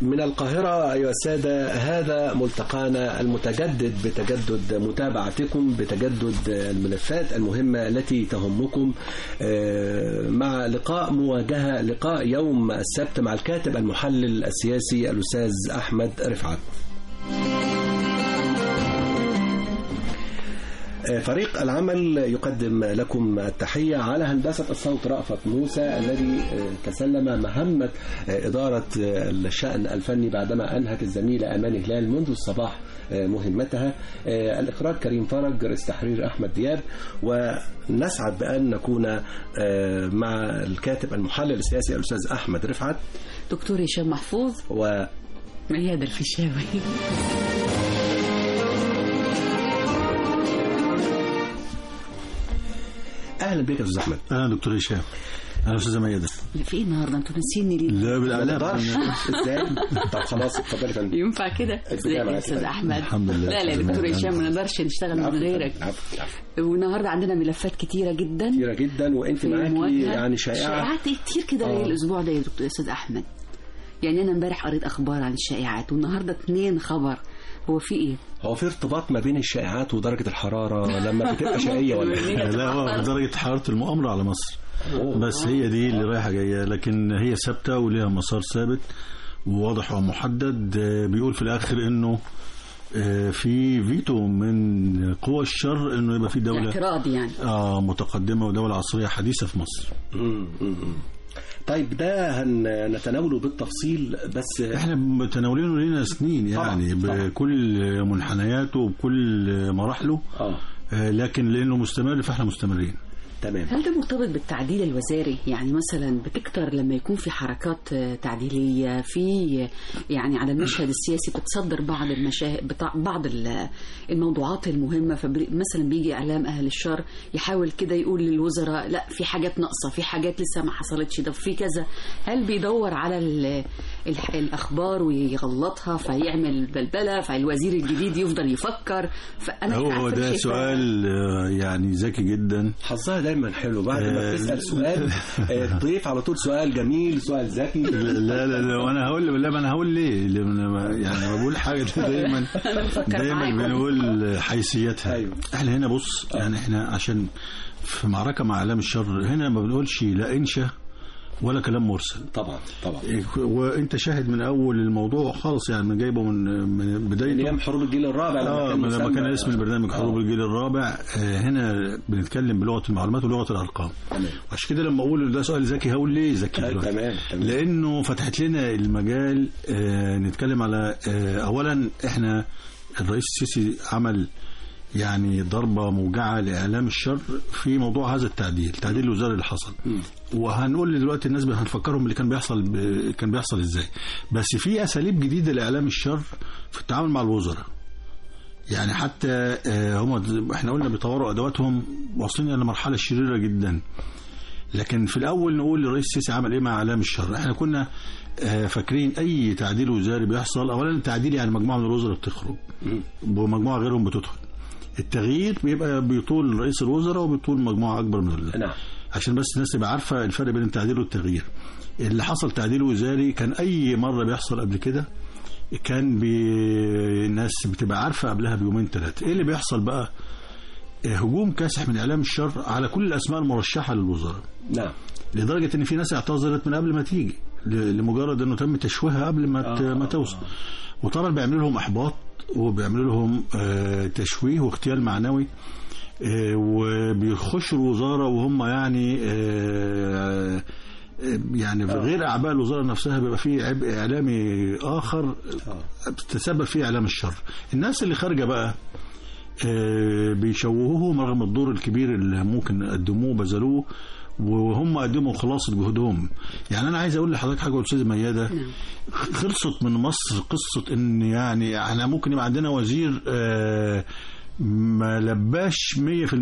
من القاهرة أيها السادة هذا ملتقانا المتجدد بتجدد متابعتكم بتجدد الملفات المهمة التي تهمكم آه، مع لقاء مواجهة لقاء يوم السبت مع الكاتب المحلل السياسي الأستاذ أحمد رفعت فريق العمل يقدم لكم التحية على هندسة الصوت رأفت موسى الذي تسلم مهمة إدارة الشأن الفني بعدما أنهت الزميلة أمان هلال منذ الصباح مهمتها الإخراج كريم فرج رئيس تحرير أحمد دياب ونسعد بأن نكون مع الكاتب المحلل السياسي الأستاذ أحمد رفعت دكتور هشام محفوظ و ميادة الفيشاوي اهلا بك يا استاذ احمد اهلا دكتور هشام اهلا استاذه ميادة في ايه النهارده انتوا ناسيني ليه؟ لا ما بالعلاقه نقدرش ازاي طب خلاص اتفضلي يا فندم ينفع كده؟ ازيك يا معاك استاذ كده. احمد؟ الحمد لله. لا لا يا دكتور هشام ما نقدرش نشتغل من العفو، غيرك العفو، العفو. والنهارده عندنا ملفات كتيره جدا كتيرة جدا وانت في معاكي مواجهة. يعني شائعة شائعات إيه كتير كده آه. ليه الاسبوع ده يا دكتور استاذ احمد يعني انا امبارح قريت اخبار عن الشائعات والنهارده اتنين خبر هو في ايه؟ هو في ارتباط ما بين الشائعات ودرجة الحرارة لما بتبقى شقية ولا إيه؟ لا هو درجه حراره المؤامره على مصر بس هي دي اللي رايحه جايه لكن هي ثابته وليها مسار ثابت وواضح ومحدد آه، بيقول في الاخر انه آه، في فيتو من قوى الشر انه يبقى في دوله اعتراض يعني آه متقدمه ودوله عصريه حديثه في مصر مم، مم، مم. طيب ده هنتناوله بالتفصيل بس احنا متناولينه لنا سنين يعني طبعاً، طبعاً. بكل منحنياته وبكل مراحله اه آه، لكن لانه مستمر فاحنا مستمرين تمام هل ده مرتبط بالتعديل الوزاري يعني مثلا بتكتر لما يكون في حركات آه، تعديلية في يعني على المشهد السياسي بتصدر بعض المشاهد بتاع بعض ال- الموضوعات المهمة فمثلا بيجي إعلام أهل الشر يحاول كده يقول للوزراء لا في حاجات ناقصة في حاجات لسه ما حصلتش ده في كذا هل بيدور على ال- الح- الأخبار ويغلطها فيعمل بلبلة فالوزير الجديد يفضل يفكر فأنا مش هو عارفة ده شايفة- سؤال آه، يعني ذكي جدا حظها دايما حلو بعد ما آه، بتسأل سؤال آه، تضيف على طول سؤال جميل سؤال ذكي لا لا لا وانا هقول لا ما انا هقول ليه لأن أنا ما- يعني لما بقول حاجه دايما أنا بفكر دايما معاكم. بنقول حيثياتها أيوة. احنا هنا بص يعني احنا عشان في معركه مع اعلام الشر هنا ما بنقولش لا انشا ولا كلام مرسل طبعا طبعا إيه، وانت شاهد من اول الموضوع خالص يعني من جايبه من من من بدايته ايام حروب الجيل الرابع اه كان لما مسمى- كان اسم البرنامج حروب آه. الجيل الرابع آه هنا بنتكلم بلغه المعلومات ولغه الارقام تمام عشان كده لما اقول ده سؤال ذكي هقول ليه ذكي آه، دلوقتي؟ تمام تمام لانه فتحت لنا المجال آه نتكلم على آه اولا احنا الرئيس السيسي عمل يعني ضربة موجعة لإعلام الشر في موضوع هذا التعديل التعديل الوزاري اللي حصل وهنقول دلوقتي الناس هنفكرهم اللي كان بيحصل ب... كان بيحصل ازاي بس في أساليب جديدة لإعلام الشر في التعامل مع الوزراء يعني حتى آه، هم احنا قلنا بيطوروا ادواتهم واصلين الى مرحله شريره جدا لكن في الاول نقول الرئيس السيسي عمل ايه مع اعلام الشر احنا كنا آه، فاكرين اي تعديل وزاري بيحصل اولا التعديل يعني مجموعه من الوزراء بتخرج ومجموعه غيرهم بتدخل التغيير بيبقى بيطول رئيس الوزراء وبيطول مجموعه اكبر من ال- نعم عشان بس الناس تبقى عارفه الفرق بين التعديل والتغيير اللي حصل تعديل وزاري كان اي مره بيحصل قبل كده كان بي... الناس بتبقى عارفه قبلها بيومين ثلاثه ايه اللي بيحصل بقى آه، هجوم كاسح من اعلام الشر على كل الاسماء المرشحه للوزراء نعم لدرجه ان في ناس اعتذرت من قبل ما تيجي ل- لمجرد انه تم تشويهها قبل ما ت- آه. ما توصل وطبعا بيعملوا لهم احباط وبيعملوا لهم آه، تشويه واغتيال معنوي آه، وبيخشوا الوزاره وهم يعني آه، آه، يعني في غير اعباء الوزاره نفسها بيبقى في عبء اعلامي اخر تسبب فيه اعلام الشر الناس اللي خارجه بقى آه، بيشوهوهم رغم الدور الكبير اللي ممكن قدموه بذلوه وهم قدموا خلاصة جهدهم يعني انا عايز اقول لحضرتك حاجه استاذ مياده خلصت من مصر قصه ان يعني احنا ممكن يبقى عندنا وزير آه، ما لباش 100%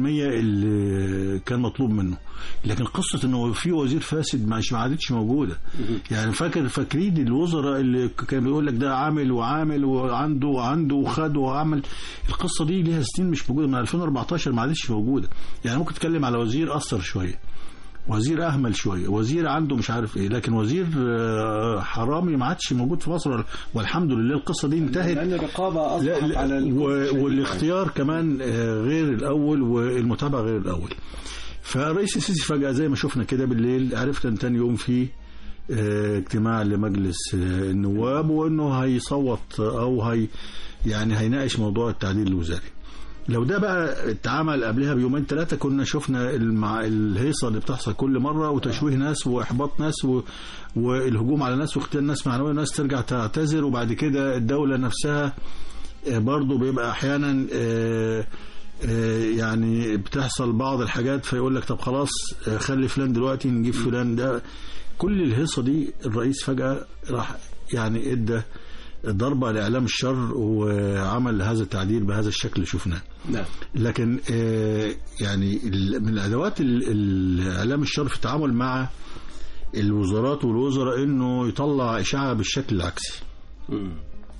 اللي كان مطلوب منه لكن قصه انه في وزير فاسد مش ما عادتش موجوده يعني فاكر فاكرين الوزراء اللي كان بيقول لك ده عامل وعامل وعنده وعنده وخد وعمل القصه دي ليها سنين مش موجوده من 2014 ما عادتش موجوده يعني ممكن تتكلم على وزير اثر شويه وزير اهمل شويه وزير عنده مش عارف ايه لكن وزير آه، حرامي ما عادش موجود في مصر والحمد لله القصه دي انتهت لان الرقابه لا اصبحت لا على ال- و- والاختيار كمان آه، غير الاول والمتابعه غير الاول فالرئيس السيسي فجاه زي ما شفنا كده بالليل عرفت ان تاني يوم في آه، اجتماع لمجلس آه، النواب وانه هيصوت او هي يعني هيناقش موضوع التعديل الوزاري لو ده بقى اتعمل قبلها بيومين ثلاثة كنا شفنا المع... الهيصة اللي بتحصل كل مرة وتشويه ناس وإحباط ناس و... والهجوم على ناس واختيار ناس معنوية وناس ترجع تعتذر وبعد كده الدولة نفسها آه، برضو بيبقى أحيانا آه، آه، يعني بتحصل بعض الحاجات فيقول لك طب خلاص آه، خلي فلان دلوقتي نجيب فلان ده كل الهيصة دي الرئيس فجأة راح يعني ادى ضربة لإعلام الشر وعمل هذا التعديل بهذا الشكل اللي شفناه نعم لكن آه، يعني ال- من ادوات ال- ال- اعلام الشر في التعامل مع الوزارات والوزراء انه يطلع اشاعه بالشكل العكسي مم.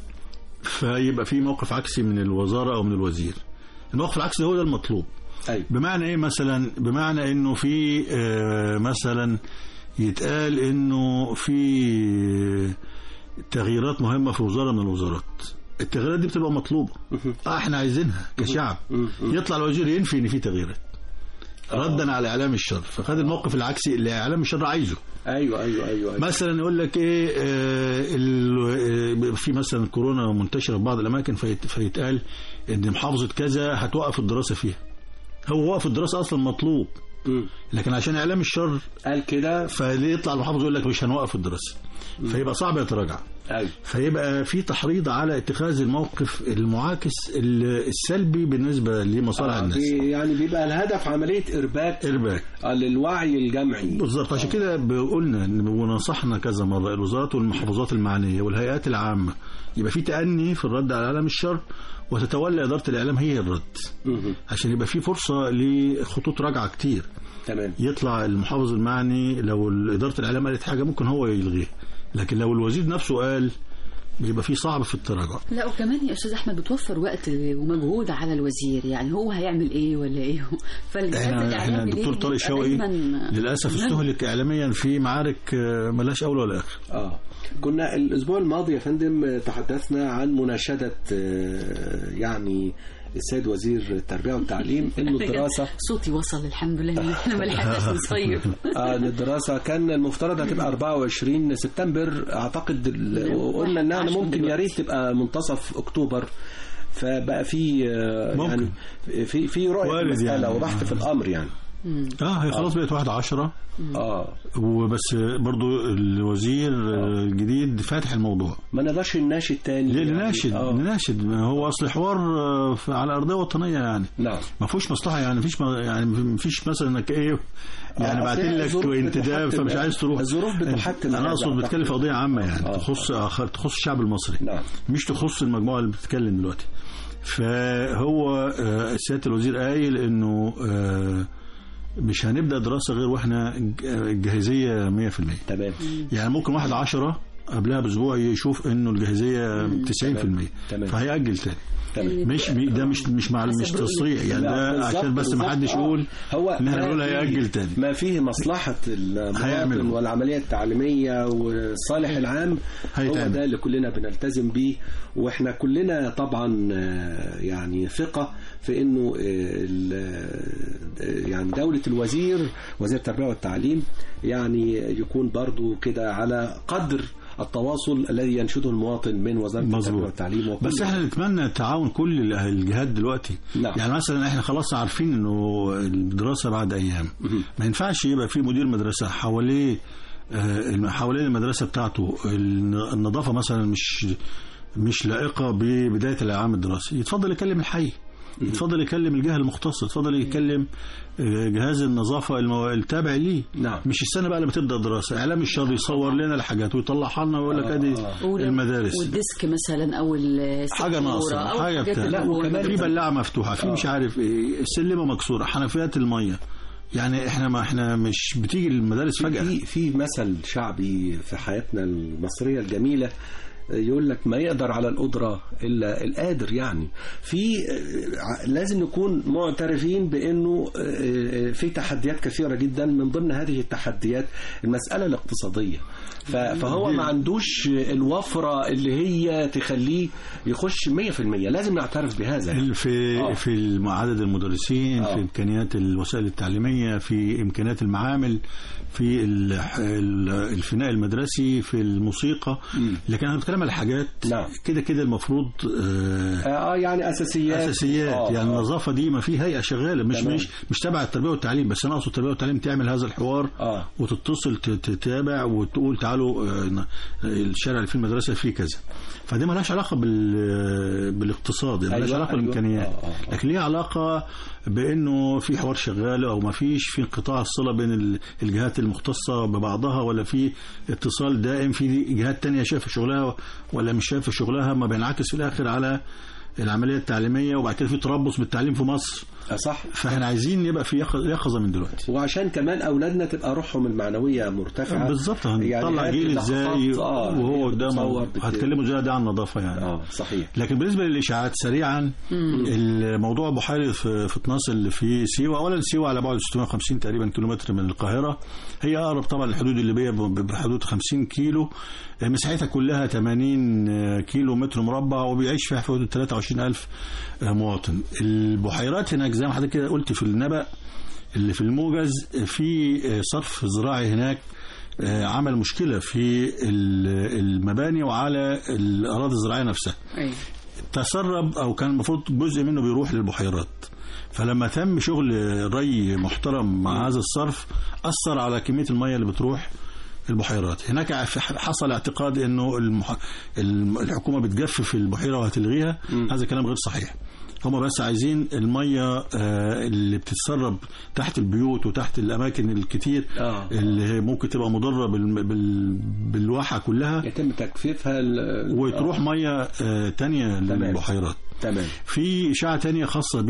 فيبقى في موقف عكسي من الوزاره او من الوزير الموقف العكسي هو ده المطلوب ايوه بمعنى ايه مثلا بمعنى انه في آه، مثلا يتقال انه في تغييرات مهمه في وزاره من الوزارات التغييرات دي بتبقى مطلوبه اه احنا عايزينها كشعب يطلع الوزير ينفي ان في تغييرات ردا على اعلام الشر فخد الموقف العكسي اللي اعلام الشر عايزه ايوه ايوه ايوه, أيوة. مثلا يقول لك ايه آه، ال- آه، في مثلا كورونا منتشره في بعض الاماكن فيت- فيتقال ان محافظه كذا هتوقف الدراسه فيها هو وقف الدراسه اصلا مطلوب مم. لكن عشان اعلام الشر قال كده فليه يطلع المحافظ يقول لك مش هنوقف الدراسه فيبقى صعب يتراجع ايوه فيبقى في تحريض على اتخاذ الموقف المعاكس ال- السلبي بالنسبه لمصالح آه، الناس بي- يعني بيبقى الهدف عمليه ارباك ارباك آه، للوعي الجمعي بالظبط عشان كده قلنا إن- ونصحنا كذا مره الوزارات والمحافظات المعنيه والهيئات العامه يبقى في تأني في الرد على اعلام الشر وتتولى اداره الاعلام هي الرد مهم. عشان يبقى في فرصه لخطوط راجعه كتير تمام يطلع المحافظ المعني لو اداره الاعلام قالت حاجه ممكن هو يلغيها لكن لو الوزير نفسه قال بيبقى في صعب في التراجع لا وكمان يا استاذ احمد بتوفر وقت ومجهود على الوزير يعني هو هيعمل ايه ولا ايه فالجهاز احنا احنا الإعلامي الدكتور ليه طارق بيبقى شوقي دايماً للاسف مهم. استهلك اعلاميا في معارك آه، ملهاش اول ولا اخر اه كنا الاسبوع الماضي يا فندم تحدثنا عن مناشده آه، يعني السيد وزير التربيه والتعليم انه الدراسه صوتي وصل الحمد لله إن احنا ما لحقناش نصيف آه الدراسة كان المفترض هتبقى 24 سبتمبر اعتقد ال- وقلنا انها عشان ممكن يا دلوقتي. ريت تبقى منتصف اكتوبر فبقى في آه، ممكن. يعني في في رؤية في وارد المسألة يعني. وبحث في الامر يعني اه هي خلاص بقت واحد عشرة اه وبس برضو الوزير آه، الجديد فاتح الموضوع ما نقدرش نناشد تاني ليه يعني. نناشد آه. نناشد ما هو اصل حوار آه، في- على ارضيه وطنيه يعني نعم ما فيهوش مصلحه يعني مفيش ما يعني مفيش مثلا انك ايه يعني آه، بعت أصل لك الظروف انتداب بتحتم- فمش عايز تروح الظروف بتحتم انا هذا اقصد أعتقد. بتكلم في قضيه عامه يعني آه. تخص آخر تخص الشعب المصري نعم مش تخص المجموعه اللي بتتكلم دلوقتي فهو آه، سياده الوزير قايل انه آه، مش هنبدا دراسه غير واحنا ج- الجاهزيه 100% تمام يعني ممكن واحد عشرة قبلها باسبوع يشوف انه الجاهزيه 90% تمام. فهيأجل تاني تمام مش بي- ده مش مش مع مش حسب رؤية. تصريح يعني لا، ده بالظبط، عشان بس ما بالظبط. حدش آه. يقول هو ان احنا ما نقول فيه- هيأجل تاني ما فيه مصلحة المواطن هيعمله. والعملية التعليمية والصالح العام هو هيتعمل. ده اللي كلنا بنلتزم بيه واحنا كلنا طبعا آه، يعني ثقة في انه آه، ال- آه، يعني دولة الوزير وزير التربية والتعليم يعني يكون برضو كده على قدر التواصل الذي ينشده المواطن من وزارة التربية مظبوط. والتعليم وكل بس احنا نتمنى تعاون كل ال- الجهات دلوقتي نعم. يعني مثلا احنا خلاص عارفين انه الدراسه بعد ايام مهم. ما ينفعش يبقى في مدير مدرسه حواليه آه، الم- حوالين المدرسه بتاعته الن- النظافه مثلا مش مش لائقه ببدايه العام الدراسي يتفضل يكلم الحي يتفضل يكلم الجهه المختصه يتفضل يكلم آه، جهاز النظافه المو- التابع ليه نعم. مش السنه بقى لما تبدا الدراسه اعلام الشر يصور لنا الحاجات ويطلعها لنا ويقول لك آه، ادي آه. ولو- المدارس والديسك مثلا او السبورة حاجه ناقصه أو حاجه الحاجات بتاع اللي لا، هو وكمان في المدرسة. بلاعه مفتوحه في مش عارف ايه سلمه مكسوره حنفيات الميه يعني احنا ما احنا مش بتيجي المدارس فجاه في في مثل شعبي في حياتنا المصرية الجميلة يقول لك ما يقدر على القدرة إلا القادر يعني في آه، لازم نكون معترفين بأنه آه، في تحديات كثيرة جدا من ضمن هذه التحديات المسألة الاقتصادية ف- فهو ما عندوش الوفرة اللي هي تخليه يخش 100% لازم نعترف بهذا يعني. في آه. في عدد المدرسين آه. في امكانيات الوسائل التعليميه في امكانيات المعامل في ال- ال- الفناء المدرسي في الموسيقى لكن انا بتكلم على حاجات نعم. كده كده المفروض آه، اه يعني اساسيات اساسيات آه، يعني آه. النظافه دي ما في هيئه شغاله مش تمام. مش مش تبع التربيه والتعليم بس انا اقصد التربيه والتعليم تعمل هذا الحوار آه. وتتصل ت- تتابع وتقول تعالوا آه، ن- الشارع اللي فيه المدرسه فيه كذا فدي مالهاش علاقه بال بالاقتصاد يعني مالهاش أيوة، علاقه أيوة. بالامكانيات آه، آه، آه. لكن ليها علاقه بانه في حوار شغال او ما فيش في انقطاع الصله بين ال- الجهات المختصه ببعضها ولا في اتصال دائم في جهات تانية شايفه شغلها ولا مش شايفه شغلها ما بينعكس في الاخر على العمليه التعليميه وبعد كده في تربص بالتعليم في مصر آه، صح فاحنا عايزين يبقى في يقظ- يقظه من دلوقتي وعشان كمان اولادنا تبقى روحهم المعنويه مرتفعه بالظبط هنطلع هذه جيل اللحظات، ازاي آه، وهو هي قدامه بتصور بت- هتكلموا ازاي ده عن النظافه يعني اه صحيح لكن بالنسبه للاشاعات سريعا الموضوع بحيره في في طناس اللي في سيوه اولا سيوه على بعد 650 تقريبا كيلومتر من القاهره هي اقرب طبعا للحدود الليبيه ب- بحدود 50 كيلو مساحتها كلها 80 كيلو متر مربع وبيعيش فيها حدود 23000 مواطن البحيرات هناك زي ما حضرتك كده قلت في النبأ اللي في الموجز في صرف زراعي هناك آه، عمل مشكلة في ال- المباني وعلى الأراضي الزراعية نفسها أيوة. تسرب أو كان المفروض جزء منه بيروح للبحيرات فلما تم شغل ري محترم مع هذا الصرف أثر على كمية المية اللي بتروح البحيرات هناك حصل اعتقاد انه المح... الم- الحكومه بتجفف البحيره وهتلغيها هذا كلام غير صحيح هم بس عايزين الميه آه، اللي بتتسرب تحت البيوت وتحت الاماكن الكتير آه. اللي هي ممكن تبقى مضره بال... بال... بالواحه كلها يتم تجفيفها ال- وتروح آه. ميه آه، تانية تمام. للبحيرات تمام في إشاعة تانية خاصة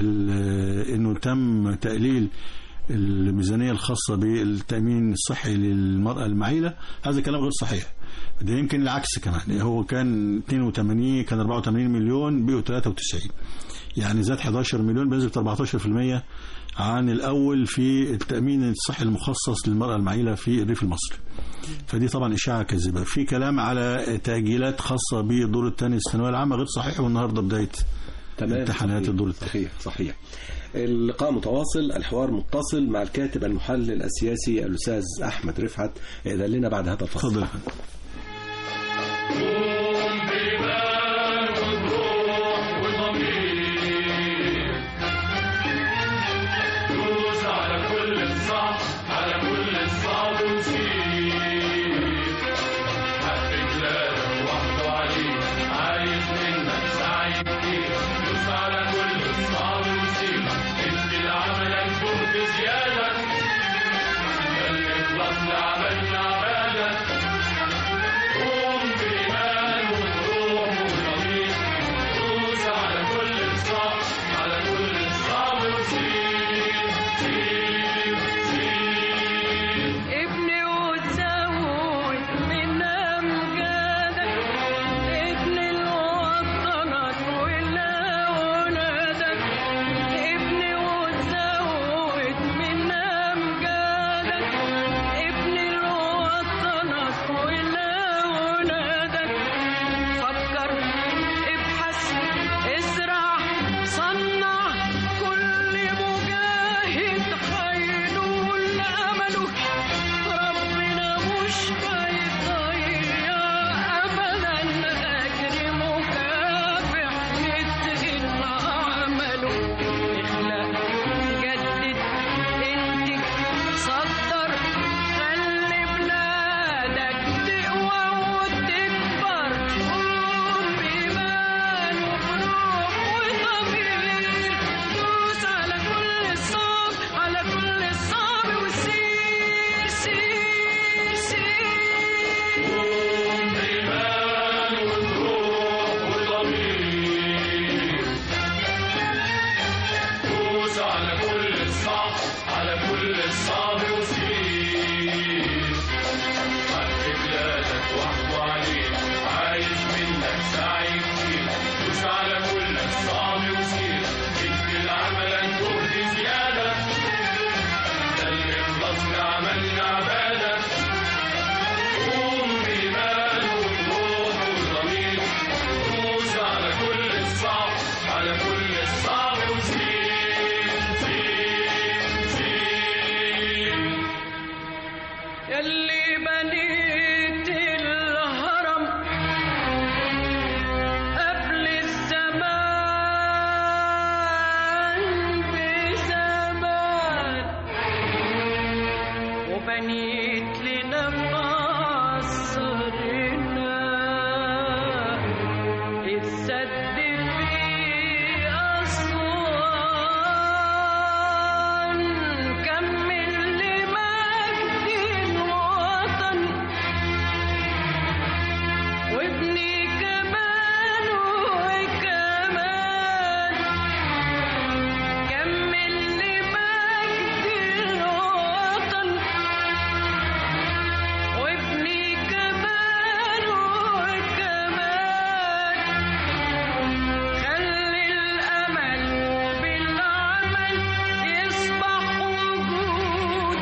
بأنه تم تقليل الميزانية الخاصة بالتأمين الصحي للمرأة المعيلة هذا كلام غير صحيح ده يمكن العكس كمان هو كان 82 كان 84 مليون بقوا 93 يعني زاد 11 مليون بنسبة 14% عن الأول في التأمين الصحي المخصص للمرأة المعيلة في الريف المصري فدي طبعا إشاعة كاذبة في كلام على تأجيلات خاصة بالدور الثاني الثانوية العامة غير صحيح والنهاردة بداية تمام امتحانات صحيح. الدور الثاني. صحيح صحيح اللقاء متواصل الحوار متصل مع الكاتب المحلل السياسي الأستاذ أحمد رفعت إذا لنا بعد هذا الفصل تفضل دوس على كل الصح على كل الصعب وسيب حقك لا وحده عليك عايز منك سعي كتير دوس على كل الصعب وسيب ادي لعملك جهد زيادة خلي اخلص لعملنا عبادة عملنا عبادة قوم بإيمان وروح وضمير دوس على كل الصعب على كل الصعب وزين زين زين يلي بنيت الهرم قبل الزمان بزمان وبنيت لنا قصرنا السد في أسوان كمل لمجد الوطن وابني كمان وكمان كمل لمجد الوطن وابني كمان وكمان خلي الأمل بالعمل يصبح وجود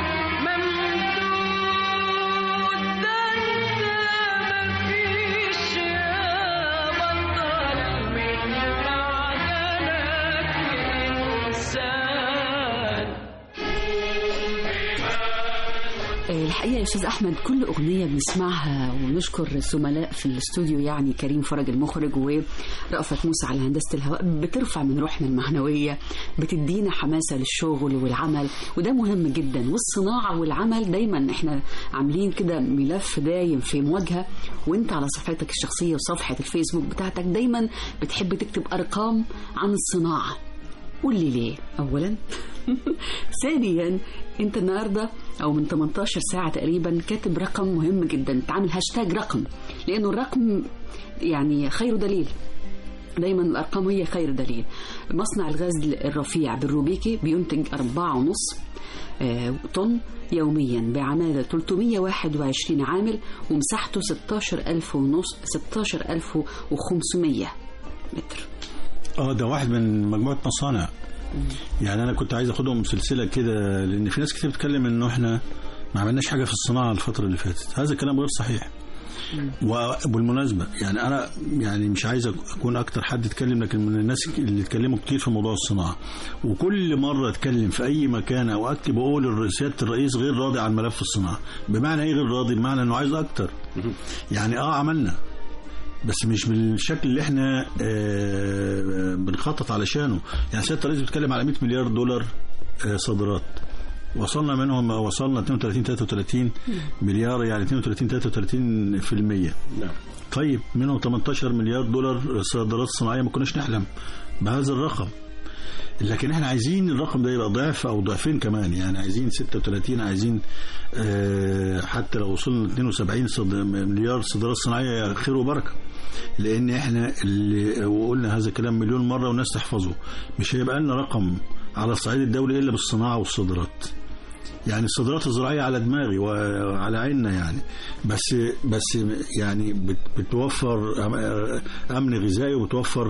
ممدود ده انت مفيش يا بطل من معدنك إنسان الحقيقة يا أستاذ أحمد كل أغنية بنسمعها ونشكر الزملاء في الاستوديو يعني كريم فرج المخرج ورأفت موسى على هندسة الهواء بترفع من روحنا المعنوية بتدينا حماسة للشغل والعمل وده مهم جدا والصناعة والعمل دايما احنا عاملين كده ملف دايم في مواجهة وانت على صفحتك الشخصية وصفحة الفيسبوك بتاعتك دايما بتحب تكتب أرقام عن الصناعة قول لي ليه اولا ثانيا انت النهارده او من 18 ساعه تقريبا كاتب رقم مهم جدا تعمل هاشتاج رقم لانه الرقم يعني خير دليل دايما الارقام هي خير دليل مصنع الغزل الرفيع بالروبيكي بينتج 4.5 آه، طن يوميا بعمالة 321 عامل ومساحته 16000 ونص 16500 متر اه ده واحد من مجموعه مصانع يعني انا كنت عايز اخدهم سلسله كده لان في ناس كتير بتتكلم انه احنا ما عملناش حاجه في الصناعه الفتره اللي فاتت هذا الكلام غير صحيح وبالمناسبه يعني انا يعني مش عايز اكون اكتر حد يتكلم لكن من الناس اللي اتكلموا كتير في موضوع الصناعه وكل مره اتكلم في اي مكان او اكتب اقول سياده الرئيس غير راضي عن ملف الصناعه بمعنى ايه غير راضي بمعنى انه عايز اكتر يعني اه عملنا بس مش بالشكل اللي احنا آه، بنخطط علشانه يعني سياده الرئيس بيتكلم على 100 مليار دولار آه، صادرات وصلنا منهم وصلنا 32 33 مليار يعني 32 33 في المية نعم طيب منهم 18 مليار دولار صادرات صناعيه ما كناش نحلم بهذا الرقم لكن احنا عايزين الرقم ده يبقى ضعف او ضعفين كمان يعني عايزين 36 عايزين آه، حتى لو وصلنا 72 صد- مليار صادرات صناعيه خير وبركه لان احنا اللي وقلنا هذا الكلام مليون مره والناس تحفظه مش هيبقى لنا رقم على الصعيد الدولي الا بالصناعه والصادرات يعني الصادرات الزراعيه على دماغي وعلى عيننا يعني بس بس يعني بت- بتوفر أم- امن غذائي وبتوفر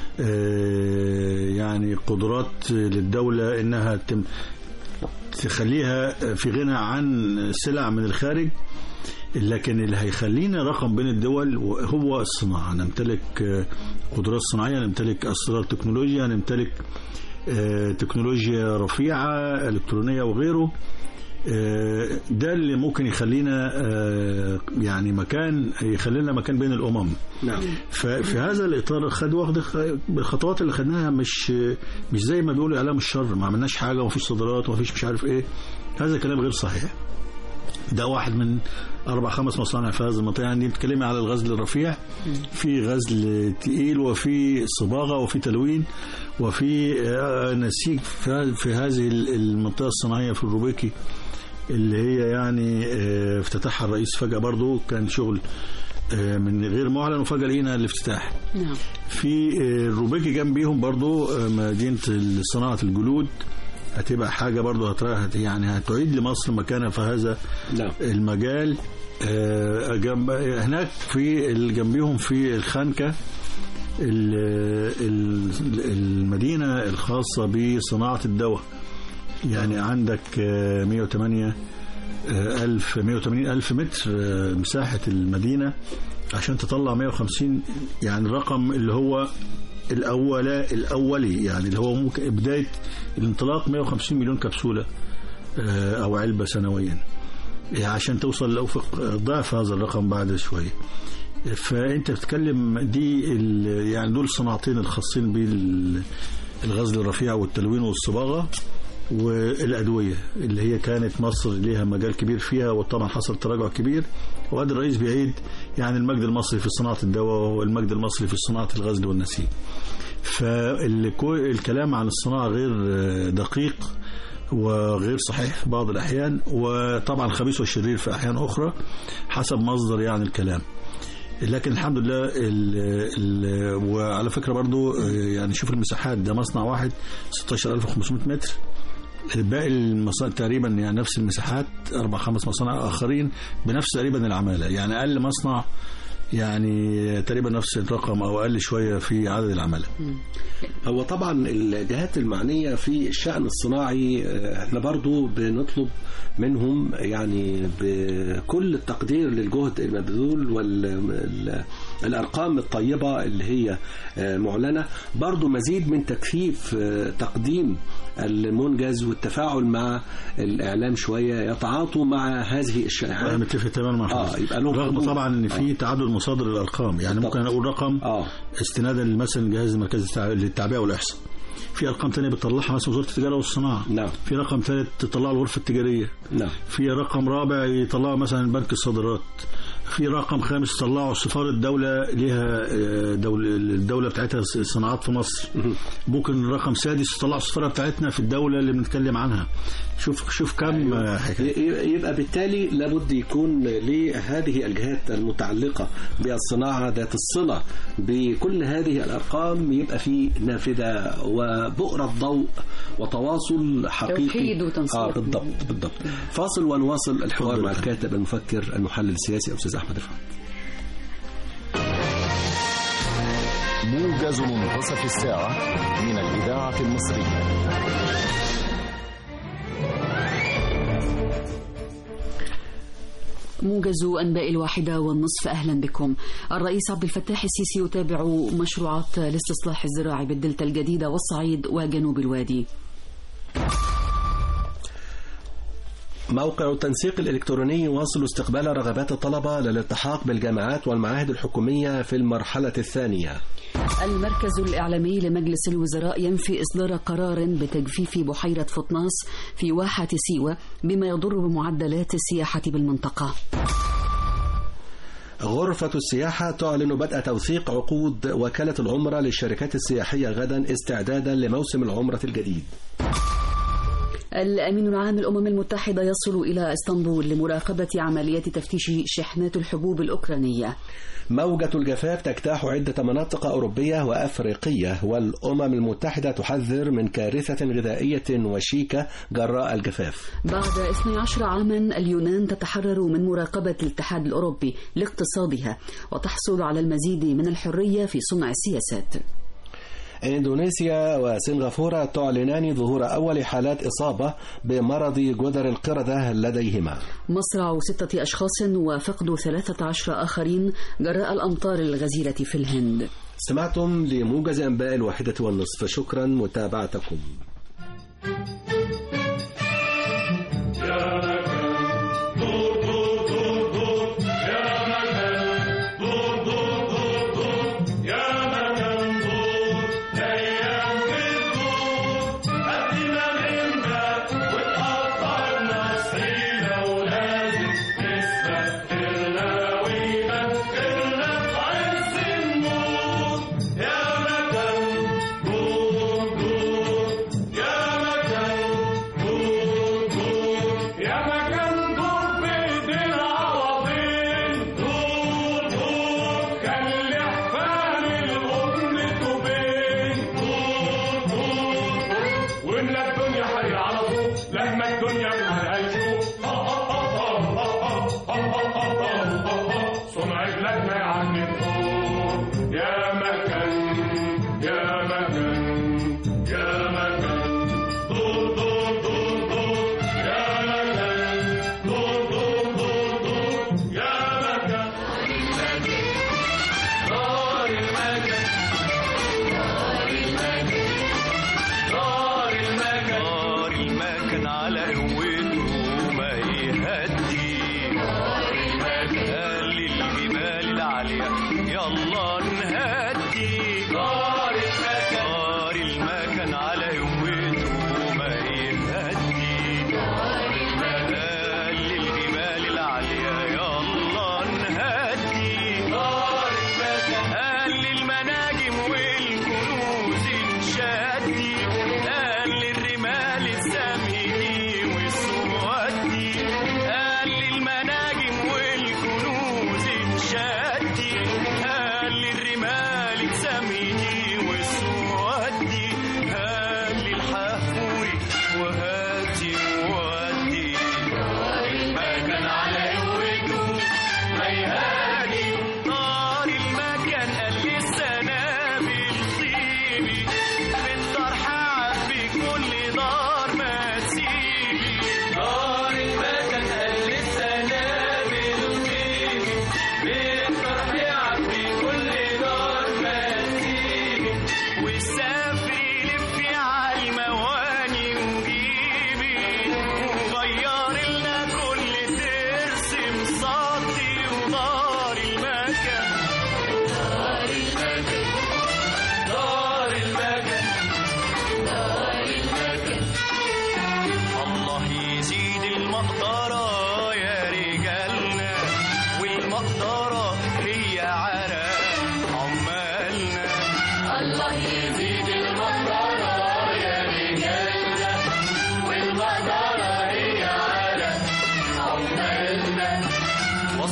آه، يعني قدرات للدوله انها تم تخليها في غنى عن سلع من الخارج لكن اللي هيخلينا رقم بين الدول هو الصناعة نمتلك آه، قدرات صناعية نمتلك أسرار تكنولوجيا نمتلك آه، تكنولوجيا رفيعة إلكترونية وغيره آه، ده اللي ممكن يخلينا آه، يعني مكان يخلينا مكان بين الأمم نعم ففي هذا الاطار خد واخد بالخطوات اللي خدناها مش مش زي ما بيقولوا اعلام الشر ما عملناش حاجه ومفيش صادرات ومفيش مش عارف ايه هذا كلام غير صحيح ده واحد من اربع خمس مصانع في هذه المنطقه يعني بتتكلمي على الغزل الرفيع في غزل تقيل وفي صباغه وفي تلوين وفي آه، نسيج في في هذه المنطقه الصناعيه في الروبيكي اللي هي يعني آه، افتتحها الرئيس فجاه برضو كان شغل آه، من غير معلن وفجاه لقينا الافتتاح نعم في آه، الروبيكي جنبيهم برضو آه، مدينة صناعة الجلود هتبقى حاجة برضو هت- هت- يعني هتعيد لمصر مكانها في هذا نعم المجال آه، جنب هناك في ال- جنبيهم في الخانكة ال- ال- المدينة الخاصة بصناعة الدواء يعني عندك آه، 108 آه، ألف 180 ألف متر آه، مساحة المدينة عشان تطلع 150 يعني الرقم اللي هو الأولى الأولي يعني اللي هو ممكن بداية الانطلاق 150 مليون كبسولة آه، أو علبة سنويا يعني عشان توصل لأفق آه، ضعف هذا الرقم بعد شوية فأنت بتتكلم دي ال- يعني دول الصناعتين الخاصين بالغزل الرفيع والتلوين والصباغة والأدوية اللي هي كانت مصر ليها مجال كبير فيها وطبعا حصل تراجع كبير وقد الرئيس بيعيد يعني المجد المصري في صناعة الدواء والمجد المصري في صناعة الغزل والنسيج فالكلام عن الصناعة غير آه، دقيق وغير صحيح في بعض الأحيان وطبعا خبيث وشرير في أحيان أخرى حسب مصدر يعني الكلام لكن الحمد لله ال ال وعلى فكرة برضو آه، يعني شوف المساحات ده مصنع واحد 16500 متر باقي المصانع تقريبا يعني نفس المساحات اربع خمس مصانع اخرين بنفس تقريبا العماله يعني اقل مصنع يعني تقريبا نفس الرقم او اقل شويه في عدد العماله هو طبعا الجهات المعنية في الشأن الصناعي آه، احنا برضو بنطلب منهم يعني بكل التقدير للجهد المبذول والأرقام الطيبة اللي هي آه، معلنة برضو مزيد من تكثيف آه، تقديم المنجز والتفاعل مع الإعلام شوية يتعاطوا مع هذه انا الشائعات متفق تماما مع آه، حضرتك يبقى لهم رغم حدود. طبعا ان في آه. تعدد مصادر الارقام يعني بالضبط. ممكن اقول رقم اه استنادا مثلا جهاز المركز التع- للتعبئه والاحصاء في ارقام تانية بتطلعها مثلا وزاره التجاره والصناعه نعم في رقم ثالث تطلعه الغرفه التجاريه نعم في رقم رابع يطلعه مثلا بنك الصادرات في رقم خامس يطلعه سفارة دولة ليها آه، دول الدولة بتاعتها صناعات في مصر ممكن رقم سادس يطلعه السفارة بتاعتنا في الدولة اللي بنتكلم عنها شوف شوف كم آه، حكاية ي- يبقى بالتالي لابد يكون لهذه الجهات المتعلقة بالصناعة ذات الصلة بكل هذه الأرقام يبقى في نافذة وبؤرة ضوء وتواصل حقيقي توحيد وتنسيق. آه بالضبط بالضبط فاصل ونواصل الحوار اتفضل. مع الكاتب المفكر المحلل السياسي أستاذ أحمد رفعت موجز منتصف الساعة من الإذاعة المصرية موجز أنباء الواحدة والنصف أهلا بكم الرئيس عبد الفتاح السيسي يتابع مشروعات الاستصلاح الزراعي بالدلتا الجديدة والصعيد وجنوب الوادي موقع التنسيق الإلكتروني يواصل استقبال رغبات الطلبة للالتحاق بالجامعات والمعاهد الحكومية في المرحلة الثانية المركز الإعلامي لمجلس الوزراء ينفي إصدار قرار بتجفيف بحيرة فطناس في واحة سيوة بما يضر بمعدلات السياحة بالمنطقة غرفة السياحة تعلن بدء توثيق عقود وكالة العمرة للشركات السياحية غدا استعدادا لموسم العمرة الجديد الأمين العام للأمم المتحدة يصل إلى اسطنبول لمراقبة عمليات تفتيش شحنات الحبوب الأوكرانية موجة الجفاف تجتاح عدة مناطق أوروبية وأفريقية والأمم المتحدة تحذر من كارثة غذائية وشيكة جراء الجفاف بعد 12 عاما اليونان تتحرر من مراقبة الاتحاد الأوروبي لاقتصادها وتحصل على المزيد من الحرية في صنع السياسات إندونيسيا وسنغافورة تعلنان ظهور أول حالات إصابة بمرض جدر القردة لديهما مصرع ستة أشخاص وفقد 13 آخرين جراء الأمطار الغزيرة في الهند استمعتم لموجز أنباء الواحدة والنصف شكرا متابعتكم يا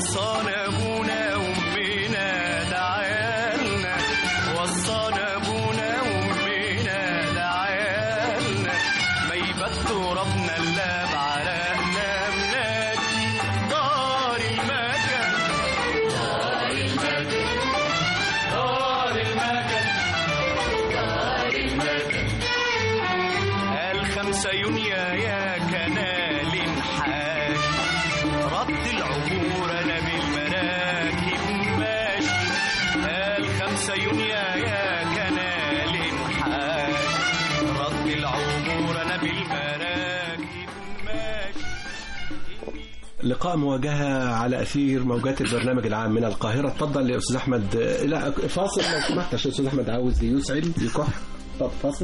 وصانا ابونا وامنا دعالنا وصانا ابونا وامنا دعالنا ما يبات ترابنا الا بعرقنا منادي دار المكان دار المكان دار المكان دار المكان الخمسة يونيو يا كنال انحاش رد العبور انا بالمراكب ماشي الخمسة يونيو يا كنال انحاش رد العبور انا بالمراكب ماشي لقاء مواجهة على أثير موجات البرنامج العام من القاهرة اتفضل يا أستاذ أحمد لا فاصل لو سمحت عشان أستاذ أحمد عاوز يسعد يكح طب فاصل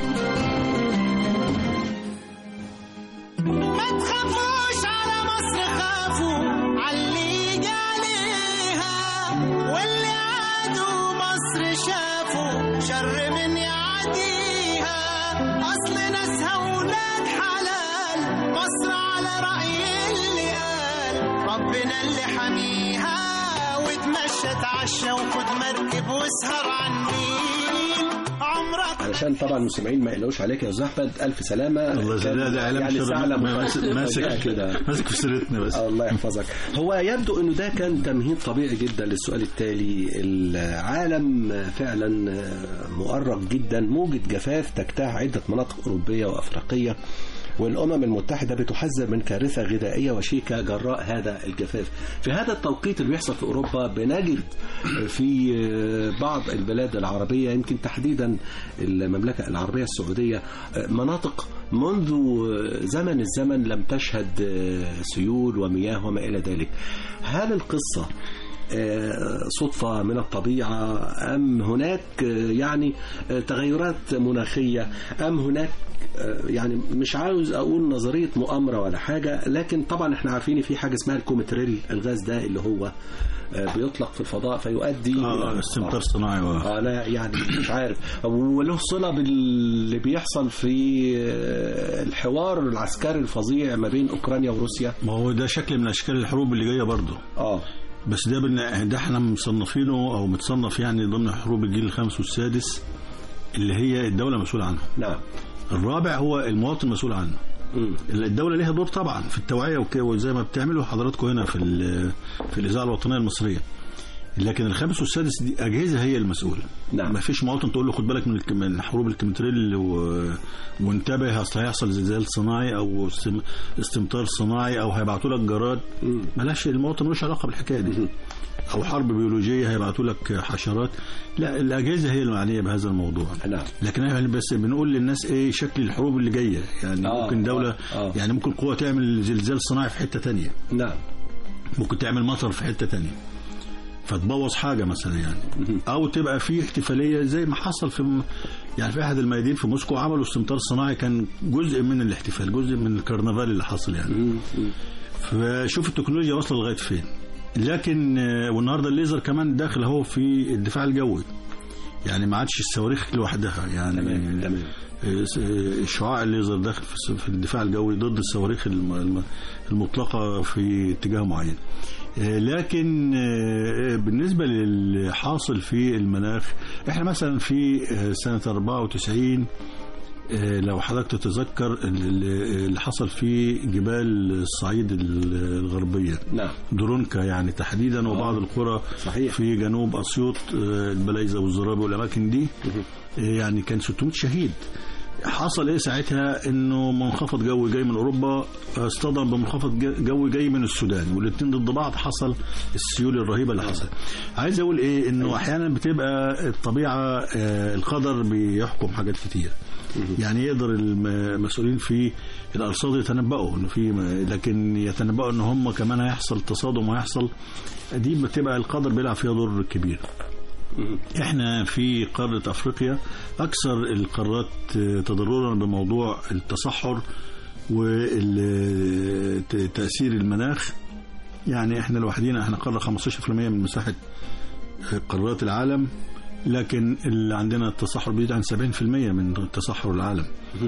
ما تخافوش على مصر خافوا علي عليها واللي عادوا مصر شافوا شر من يعديها اصل ناسها ولاد حلال مصر على رأي اللي قال ربنا اللي حميها وتمشى تعشى وخد مركب واسهر على النيل عمرك علشان طبعا المستمعين ما يقلقوش عليك يا أستاذ أحمد ألف سلامة الله كان يسلمك ده اعلام يعني شر ثعلب ماسك ماسك كده ماسك في سيرتنا بس الله يحفظك هو يبدو انه ده كان تمهيد طبيعي جدا للسؤال التالي العالم فعلا مؤرق جدا موجة جفاف تجتاح عدة مناطق أوروبية وأفريقية والأمم المتحدة بتحذر من كارثة غذائية وشيكة جراء هذا الجفاف في هذا التوقيت اللي بيحصل في أوروبا بنجد في بعض البلاد العربية يمكن تحديدا المملكة العربية السعودية مناطق منذ زمن الزمن لم تشهد سيول ومياه وما إلى ذلك هل القصة آه، صدفة من الطبيعة أم هناك آه، يعني آه، تغيرات مناخية أم هناك آه، يعني مش عاوز أقول نظرية مؤامرة ولا حاجة لكن طبعا احنا عارفين في حاجة اسمها الكومتريل الغاز ده اللي هو آه، بيطلق في الفضاء فيؤدي اه إلى- استمطار صناعي و... آه لا يعني مش عارف وله صلة باللي بيحصل في آه، الحوار العسكري الفظيع ما بين أوكرانيا وروسيا ما هو ده شكل من اشكال الحروب اللي جايه برضه اه بس ده بن... ده احنا مصنفينه او متصنف يعني ضمن حروب الجيل الخامس والسادس اللي هي الدوله مسؤوله عنه نعم الرابع هو المواطن مسؤول عنه مم. الدولة ليها دور طبعا في التوعية وك- وزي ما بتعملوا حضراتكم هنا في ال- في الإذاعة الوطنية المصرية لكن الخامس والسادس دي أجهزة هي المسؤولة نعم. ما فيش مواطن تقول له خد بالك من الك- من حروب الكمتريل و... وانتبه اصل هيحصل زلزال صناعي او استم... استمطار صناعي او هيبعتوا لك جراد مم. ملاش المواطن ملوش علاقه بالحكايه دي او حرب بيولوجيه هيبعتوا لك حشرات لا الاجهزه هي المعنيه بهذا الموضوع نعم لكن احنا بس بنقول للناس ايه شكل الحروب اللي جايه يعني آه، ممكن دوله آه، آه. يعني ممكن قوه تعمل زلزال صناعي في حته تانية نعم ممكن تعمل مطر في حته تانية فتبوظ حاجه مثلا يعني او تبقى في احتفاليه زي ما حصل في م- يعني في احد الميادين في موسكو عملوا استمطار صناعي كان جزء من الاحتفال جزء من الكرنفال اللي حصل يعني مم. مم. فشوف التكنولوجيا واصله لغايه فين لكن آه، والنهارده الليزر كمان داخل اهو في الدفاع الجوي يعني ما عادش الصواريخ لوحدها يعني تمام تمام آه، آه، شعاع الليزر داخل في الس- في الدفاع الجوي ضد الصواريخ الم- الم- المطلقه في اتجاه معين آه، لكن آه، بالنسبه للحاصل في المناخ احنا مثلا في آه، سنه 94 آه، لو حضرتك تتذكر ال- ال- اللي حصل في جبال الصعيد ال- الغربية نعم درونكا يعني تحديدا وبعض القرى صحيح. في جنوب أسيوط آه، البلايزة والزرابي والأماكن دي آه، يعني كان 600 شهيد حصل ايه ساعتها انه منخفض جوي جاي من اوروبا اصطدم بمنخفض ج- جوي جاي من السودان والاثنين ضد بعض حصل السيول الرهيبه اللي حصلت عايز اقول ايه انه احيانا بتبقى الطبيعه آه، القدر بيحكم حاجات كتير يعني يقدر المسؤولين في الارصاد يتنبؤوا انه في لكن يتنبؤوا ان هم كمان هيحصل تصادم وهيحصل دي بتبقى القدر بيلعب فيها دور كبير احنا في قارة افريقيا اكثر القارات تضررا بموضوع التصحر وتأثير المناخ يعني احنا لوحدينا احنا قارة 15% من مساحة قارات العالم لكن اللي عندنا التصحر بيزيد عن 70% من تصحر العالم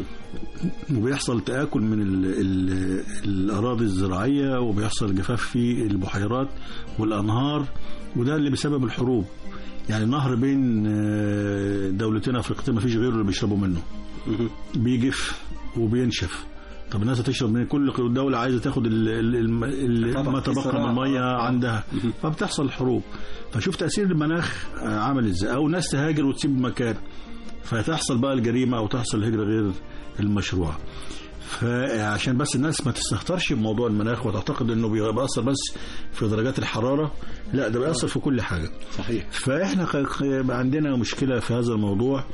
وبيحصل تآكل من ال ال الأراضي الزراعية وبيحصل جفاف في البحيرات والأنهار وده اللي بسبب الحروب يعني نهر بين آه، دولتين أفريقيتين ما فيش غيره اللي بيشربوا منه بيجف وبينشف طب الناس هتشرب من كل دولة عايزة تاخد ال- ال- الم- ال- طبعا ما في تبقى صراع. من المية آه. عندها فبتحصل حروب فشوف تأثير المناخ آه، عامل ازاي أو ناس تهاجر وتسيب مكان فتحصل بقى الجريمة أو تحصل الهجرة غير المشروعة فعشان بس الناس ما تستهترش بموضوع المناخ وتعتقد انه بيأثر بس في درجات الحرارة لا ده بيأثر في كل حاجة صحيح فاحنا ق- ق- عندنا مشكله في هذا الموضوع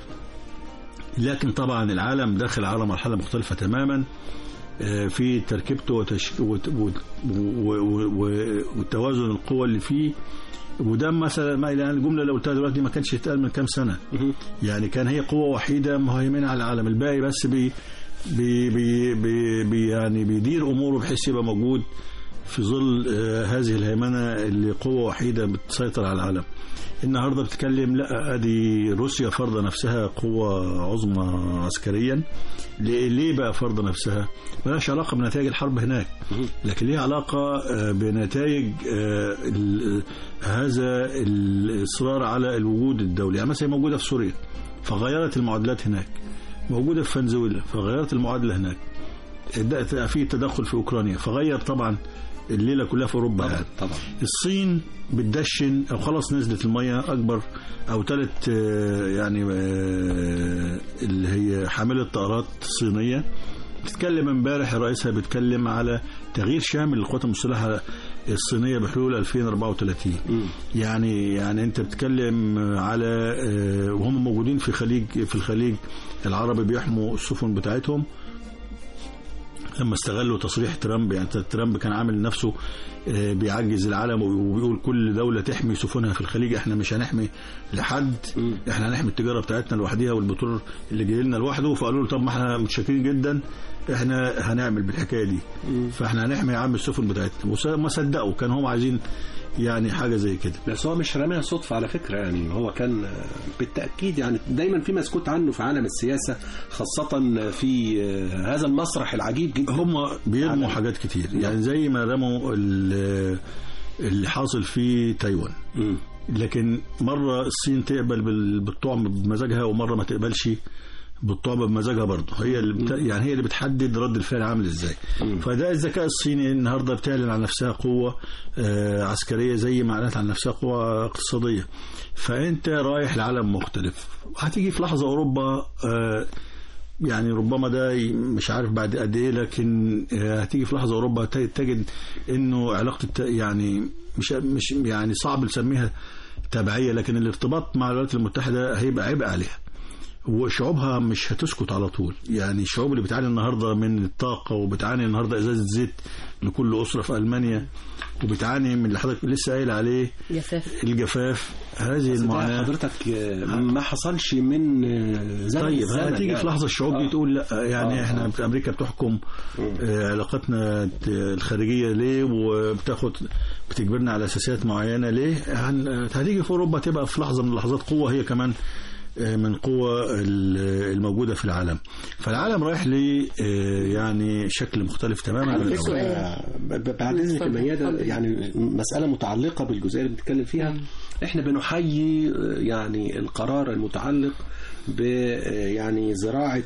لكن طبعا العالم داخل على مرحله مختلفه تماما آه، في تركيبته وتش... وت... وت... و... و... و... وتوازن القوى اللي فيه وده مثلا ما يعني الجمله اللي قلتها دلوقتي ما كانش يتقال من كام سنه يعني كان هي قوه وحيده مهيمنه على العالم الباقي بس بي بي بي بي بي يعني بيدير اموره بحيث يبقى موجود في ظل آه، هذه الهيمنه اللي قوه وحيده بتسيطر على العالم النهارده بتتكلم لا ادي روسيا فرض نفسها قوه عظمى عسكريا ليه ليه بقى فرض نفسها؟ ملهاش علاقه بنتائج الحرب هناك لكن ليها علاقه آه، بنتائج آه، ال- هذا الاصرار على الوجود الدولي يعني مثلا هي موجوده في سوريا فغيرت المعادلات هناك موجوده في فنزويلا فغيرت المعادله هناك ده- في تدخل في اوكرانيا فغير طبعا الليله كلها في اوروبا طبعا يعني. طبعا الصين بتدشن او خلاص نزلت الميه اكبر او ثالث يعني آه، اللي هي حامله طائرات صينيه بتتكلم امبارح رئيسها بيتكلم على تغيير شامل للقوات المسلحه الصينيه بحلول 2034 يعني يعني انت بتتكلم على آه، وهم موجودين في خليج في الخليج العربي بيحموا السفن بتاعتهم لما استغلوا تصريح ترامب يعني ترامب كان عامل نفسه آه، بيعجز العالم وبيقول كل دولة تحمي سفنها في الخليج احنا مش هنحمي لحد احنا هنحمي التجارة بتاعتنا لوحدها والبترول اللي جاي لنا لوحده فقالوا له طب ما احنا متشكرين جدا احنا هنعمل بالحكاية دي فاحنا هنحمي يا عم السفن بتاعتنا وما صدقوا كان هم عايزين يعني حاجة زي كده بس هو مش راميها صدفة على فكرة يعني هو كان آه، بالتأكيد يعني دايما في مسكوت عنه في عالم السياسة خاصة في آه، هذا المسرح العجيب جدا هم بيرموا عالم. حاجات كتير يعني زي ما رموا ال- اللي حاصل في تايوان مم. لكن مرة الصين تقبل بال- بالطعم بمزاجها ومرة ما تقبلش بالطعم بمزاجها برضه هي اللي بت... يعني هي اللي بتحدد رد الفعل عامل ازاي فده الذكاء الصيني النهارده بتعلن عن نفسها قوة آه عسكرية زي ما اعلنت عن نفسها قوة اقتصادية فانت رايح لعالم مختلف هتيجي في لحظة اوروبا آه يعني ربما ده ي- مش عارف بعد قد ايه لكن آه، هتيجي في لحظه اوروبا ت- تجد انه علاقه الت- يعني مش مش يعني صعب نسميها تبعيه لكن الارتباط مع الولايات المتحده هيبقى عبء عليها وشعوبها مش هتسكت على طول يعني الشعوب اللي بتعاني النهارده من الطاقه وبتعاني النهارده ازازه زيت لكل اسره في المانيا وبتعاني من اللي حضرتك لسه قايل عليه جفاف الجفاف هذه بس ده المعاناه حضرتك آه، ما حصلش من آه، زمن طيب الزمن هتيجي يعني. في لحظه الشعوب دي آه. تقول لا يعني آه، احنا آه. في امريكا بتحكم آه، علاقاتنا الخارجيه ليه وبتاخد بتجبرنا على اساسيات معينه ليه هن- هتيجي في اوروبا تبقى في لحظه من اللحظات قوه هي كمان آه، من قوة ال- الموجودة في العالم فالعالم رايح ل آه، يعني شكل مختلف تماما عن على الأول. فكرة ب- ب- بعد اذنك يا اتفضل، ميادة اتفضل. يعني مسألة متعلقة بالجزئية اللي بنتكلم فيها احنا بنحيي آه، يعني القرار المتعلق ب آه، يعني زراعة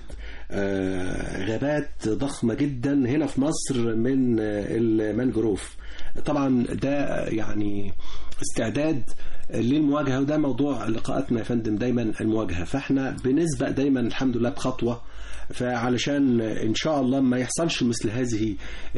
آه، غابات ضخمة جدا هنا في مصر من آه، المانجروف طبعا ده يعني استعداد للمواجهة وده موضوع لقاءاتنا يا فندم دايما المواجهة فاحنا بنسبق دايما الحمد لله بخطوة فعلشان ان شاء الله ما يحصلش مثل هذه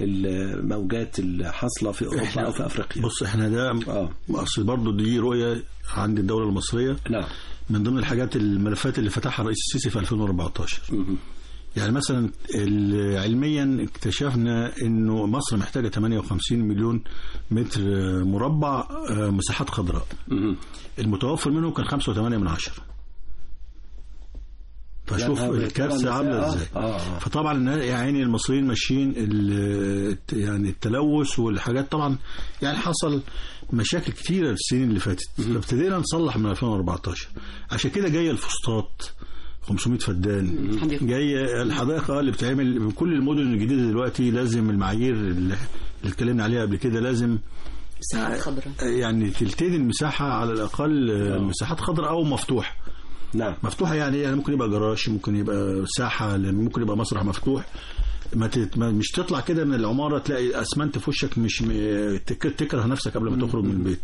الموجات الحاصله في اوروبا او في افريقيا بص احنا ده اه اصل برضه دي رؤية عند الدولة المصرية نعم من ضمن الحاجات الملفات اللي فتحها الرئيس السيسي في 2014 مهم. يعني مثلا ال- علميا اكتشفنا انه مصر محتاجه 58 مليون متر مربع آه، مساحات خضراء مهم. المتوفر منه كان 5.8 من عشرة فشوف لا، الكارثه طبعاً عامله آه، ازاي آه، آه. فطبعا النا- يا عيني المصريين ماشيين ال- يعني التلوث والحاجات طبعا يعني حصل مشاكل كتيره السنين اللي فاتت فابتدينا نصلح من 2014 عشان كده جايه الفسطاط 500 فدان حديقة. جايه الحدائق آه اللي بتعمل من كل المدن الجديده دلوقتي لازم المعايير اللي اللي اتكلمنا عليها قبل كده لازم مساحات خضراء يعني تلتين المساحه على الاقل آه، مساحات خضراء او مفتوحه نعم مفتوحه يعني يعني ممكن يبقى جراج ممكن يبقى ساحه ممكن يبقى مسرح مفتوح ما تت... ما مش تطلع كده من العماره تلاقي اسمنت في وشك مش م... تك... تكره نفسك قبل ما تخرج من البيت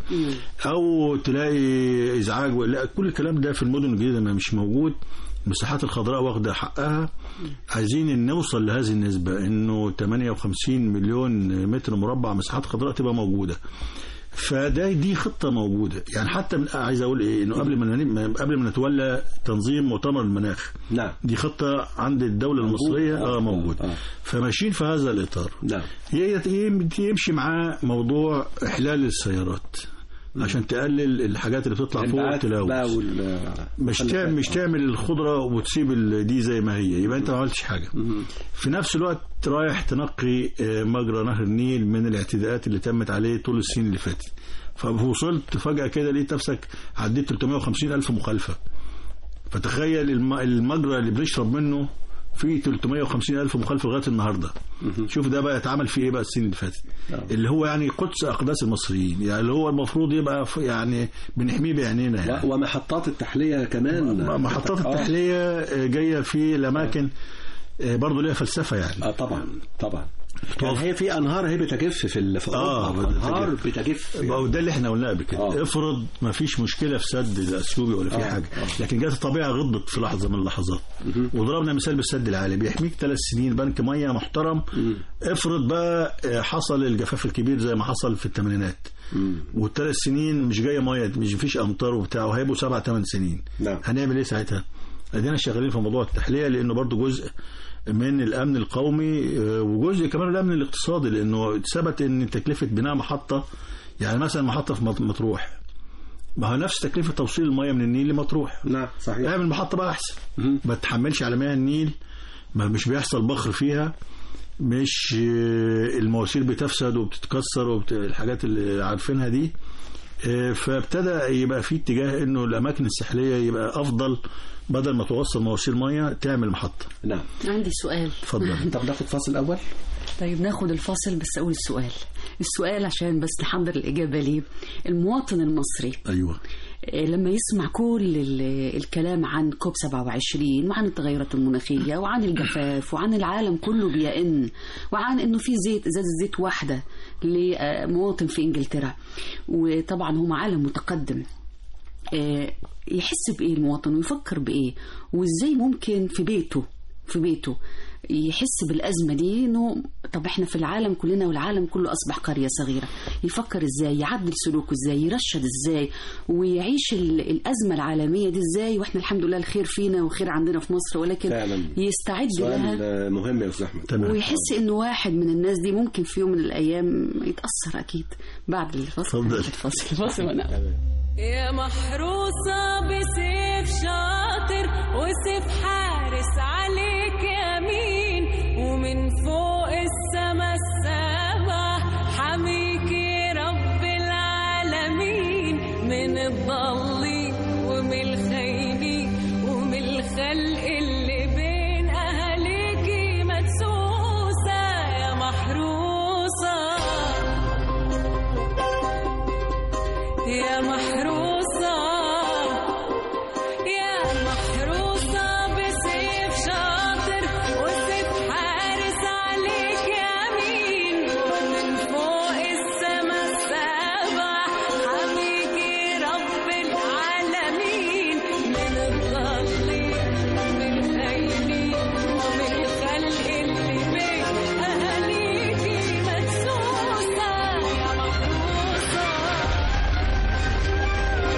او تلاقي ازعاج لا كل الكلام ده في المدن الجديده ما مش موجود المساحات الخضراء واخده حقها عايزين نوصل لهذه النسبه انه 58 مليون متر مربع مساحات خضراء تبقى موجوده فده دي خطه موجوده يعني حتى من عايز اقول ايه انه قبل ما ن- قبل ما نتولى تنظيم مؤتمر المناخ نعم دي خطه عند الدوله المصريه آه، اه موجود آه. فماشيين في هذا الاطار نعم ي- ي- يمشي معاه موضوع احلال السيارات عشان تقلل الحاجات اللي بتطلع فوق الانبعاث بقى التلوث وال مش تعمل مش تعمل الخضره وتسيب ال- دي زي ما هي يبقى انت ما عملتش حاجه في نفس الوقت رايح تنقي آه، مجرى نهر النيل من الاعتداءات اللي تمت عليه طول السنين اللي فاتت فوصلت فجاه كده لقيت نفسك عديت 350 الف مخالفه فتخيل الم- المجرى اللي بنشرب منه فيه 350 ألف مخالفة لغاية النهاردة شوف ده بقى اتعمل فيه ايه بقى السنين اللي فاتت اللي هو يعني قدس أقداس المصريين يعني اللي هو المفروض يبقى ف- يعني بنحميه بعينينا يعني و- ومحطات التحلية كمان محطات آه. التحلية آه، جاية في الأماكن آه، برضه ليها فلسفة يعني اه طبعا طبعا طب- يعني هي في انهار هي بتجف في ال- في آه، اوروبا انهار بتجف. بتجف يبقى يعني. وده اللي احنا قلناه قبل كده آه. افرض ما فيش مشكله في سد الاثيوبي ولا في آه، حاجه آه. لكن جت الطبيعه غضبت في لحظه من اللحظات وضربنا مثال بالسد العالي بيحميك ثلاث سنين بنك ميه محترم افرض بقى آه، حصل الجفاف الكبير زي ما حصل في الثمانينات والثلاث سنين مش جايه ميه مش فيش امطار وبتاع وهيبقوا سبع ثمان سنين نعم. هنعمل ايه ساعتها؟ ادينا شغالين في موضوع التحليه لانه برضو جزء من الامن القومي آه، وجزء كمان من الامن الاقتصادي لانه ثبت ان تكلفه بناء محطه يعني مثلا محطه في مط- مطروح ما هو نفس تكلفه توصيل الميه من النيل لمطروح نعم صحيح اعمل محطه بقى احسن ما تحملش على مياه النيل ما مش بيحصل بخر فيها مش آه، المواسير بتفسد وبتتكسر والحاجات اللي عارفينها دي آه، فابتدى يبقى في اتجاه انه الاماكن الساحليه يبقى افضل بدل ما توصل مواسير ميه تعمل محطه نعم عندي سؤال اتفضل طب ناخد فاصل اول طيب ناخد الفاصل بس أقول السؤال السؤال عشان بس نحضر الإجابة ليه المواطن المصري ايوه آه، لما يسمع كل ال- الكلام عن كوب 27 وعن التغيرات المناخية وعن الجفاف وعن العالم كله بيئن وعن انه في زيت ازازة زيت واحدة لمواطن في انجلترا وطبعا هم عالم متقدم آه، يحس بايه المواطن ويفكر بايه وازاي ممكن في بيته في بيته يحس بالأزمة دي إنه طب إحنا في العالم كلنا والعالم كله أصبح قرية صغيرة يفكر إزاي يعدل سلوكه إزاي يرشد إزاي ويعيش ال- الأزمة العالمية دي إزاي وإحنا الحمد لله الخير فينا وخير عندنا في مصر ولكن فعلا. يستعد لها سؤال آه، مهم يا استاذ احمد تمام ويحس إنه واحد من الناس دي ممكن في يوم من الأيام يتأثر أكيد بعد الفصل اتفضل. الفصل الفصل وأنا يا محروسة بسيف شاطر وسيف حارس عليك يمين ومن فوق السما السبع حميكي رب العالمين من الضالين ومن الخاينين ومن الخلق اللي بين أهاليكي مدسوسة يا محروسة يا محروسة يا محروسة بسيف شاطر وسيف حارس عليك يمين ومن فوق السما السبع حميكي رب العالمين من الضالين ومن الخاينين ومن الخلق اللي بين أهاليكي مدسوسة يا محروسة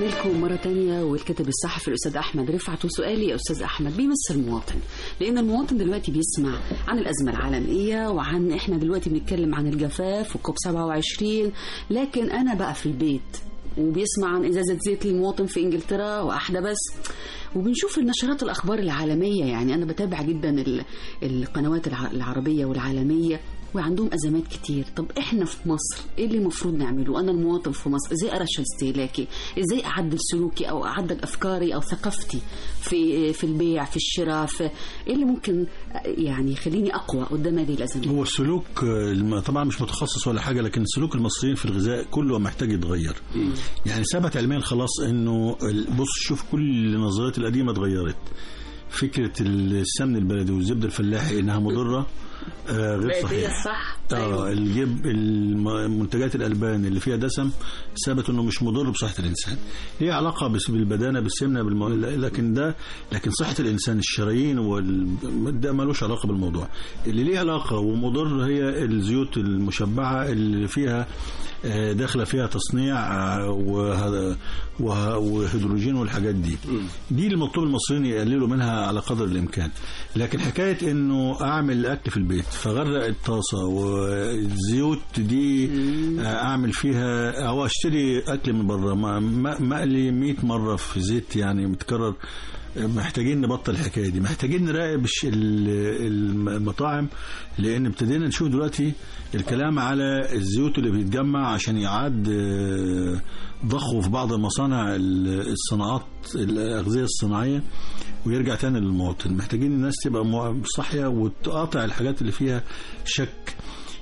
ورجعنا لكم مرة تانية والكاتب الصحفي الأستاذ أحمد رفعت وسؤالي يا أستاذ أحمد بيمس المواطن لأن المواطن دلوقتي بيسمع عن الأزمة العالمية وعن إحنا دلوقتي بنتكلم عن الجفاف وكوب 27 لكن أنا بقى في البيت وبيسمع عن إزازة زيت للمواطن في إنجلترا واحدة بس وبنشوف النشرات الأخبار العالمية يعني أنا بتابع جدا ال- القنوات الع- العربية والعالمية وعندهم ازمات كتير طب احنا في مصر ايه اللي المفروض نعمله انا المواطن في مصر ازاي ارشد استهلاكي ازاي اعدل سلوكي او اعدل افكاري او ثقافتي في في البيع في الشراء في ايه اللي ممكن يعني يخليني اقوى قدام هذه الازمات هو السلوك آه، الم- طبعا مش متخصص ولا حاجه لكن سلوك المصريين في الغذاء كله محتاج يتغير يعني ثبت علميا خلاص انه ال- بص شوف كل النظريات القديمه اتغيرت فكره السمن البلدي والزبده الفلاحي انها مضره آه غير بقت هي صحيح الصح اه أيوة. الجب الم- منتجات الالبان اللي فيها دسم ثبت انه مش مضر بصحه الانسان ليه علاقه بس بالبدانه بالسمنه بالمو... لكن ده لكن صحه الانسان الشرايين وال... ده ملوش علاقه بالموضوع اللي ليه علاقه ومضر هي الزيوت المشبعه اللي فيها آه، داخله فيها تصنيع آه، وه- وه- وهيدروجين والحاجات دي دي المطلوب المصريين يقللوا منها على قدر الامكان لكن حكايه انه اعمل اكل في البيت فغرق الطاسه والزيوت دي آه، اعمل فيها او اشتري اكل من بره ما- ما- مقلي 100 مره في زيت يعني متكرر محتاجين نبطل الحكايه دي محتاجين نراقب الش- ال- الم- المطاعم لان ابتدينا نشوف دلوقتي الكلام على الزيوت اللي بيتجمع عشان يعاد آه، ضخه في بعض المصانع ال- الصناعات الاغذيه الصناعيه ويرجع تاني للمواطن محتاجين الناس تبقى مو- صاحيه وتقاطع الحاجات اللي فيها شك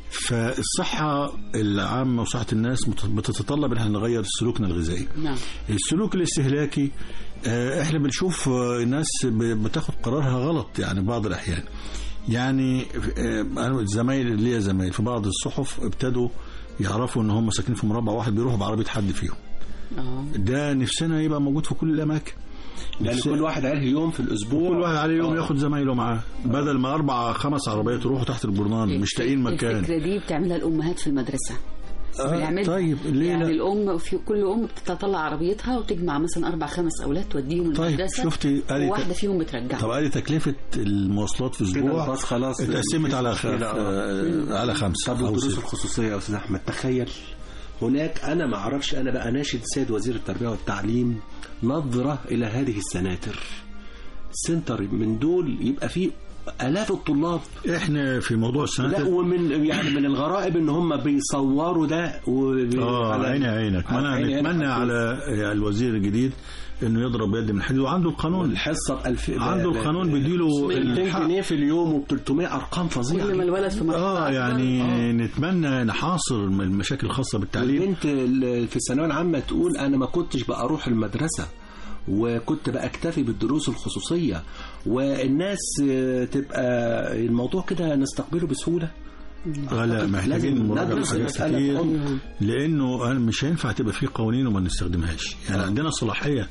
فالصحة العامة وصحة الناس مت- بتتطلب ان احنا نغير سلوكنا الغذائي نعم السلوك الاستهلاكي آه، احنا بنشوف آه، ناس ب- بتاخد قرارها غلط يعني بعض الاحيان يعني آه، انا زمايل ليا زمايل في بعض الصحف ابتدوا يعرفوا ان هم ساكنين في مربع واحد بيروحوا بعربيه حد فيهم اه ده نفسنا يبقى موجود في كل الاماكن يعني نفس- كل واحد عليه يوم في الاسبوع كل واحد عليه يوم آه. ياخد زمايله معاه بدل ما اربع خمس عربيات يروحوا تحت الجرنان مش لاقيين مكان الفكره دي بتعملها الامهات في المدرسه آه، بنعملها. طيب ليه يعني لا الام في كل ام بتطلع عربيتها وتجمع مثلا اربع خمس اولاد توديهم طيب المدرسه شفتي ادي وواحده فيهم بترجعها طب ادي تكلفه المواصلات في كده اسبوع الباص خلاص اتقسمت على خ... مشكلة، آه. آه، على خمسه طب أو والدروس ستة. الخصوصيه يا استاذ احمد تخيل هناك انا ما اعرفش انا بقى ناشد السيد وزير التربيه والتعليم نظره الى هذه السناتر سنتر من دول يبقى فيه الاف الطلاب احنا في موضوع لا السناتر ومن يعني من الغرائب ان هم بيصوروا ده وبي... اه على- عيني عينك ما على انا عيني عينك. نتمنى على الوزير الجديد انه يضرب يد من حديد وعنده القانون الحصه ب 1000 عنده القانون بيديله 200 الحق. جنيه في اليوم وب 300 ارقام فظيعه كل ما الولد في مرحله اه أكبر، يعني آه. نتمنى نحاصر المشاكل الخاصه بالتعليم البنت ال- في الثانويه العامه تقول انا ما كنتش بقى اروح المدرسه وكنت بأكتفي بالدروس الخصوصية والناس آه، تبقى الموضوع كده نستقبله بسهولة آه لا محتاجين لازم مراجعه ندرس حاجات المسألة كتير بعنف. لانه أنا مش هينفع تبقى في قوانين وما نستخدمهاش يعني عندنا صلاحيه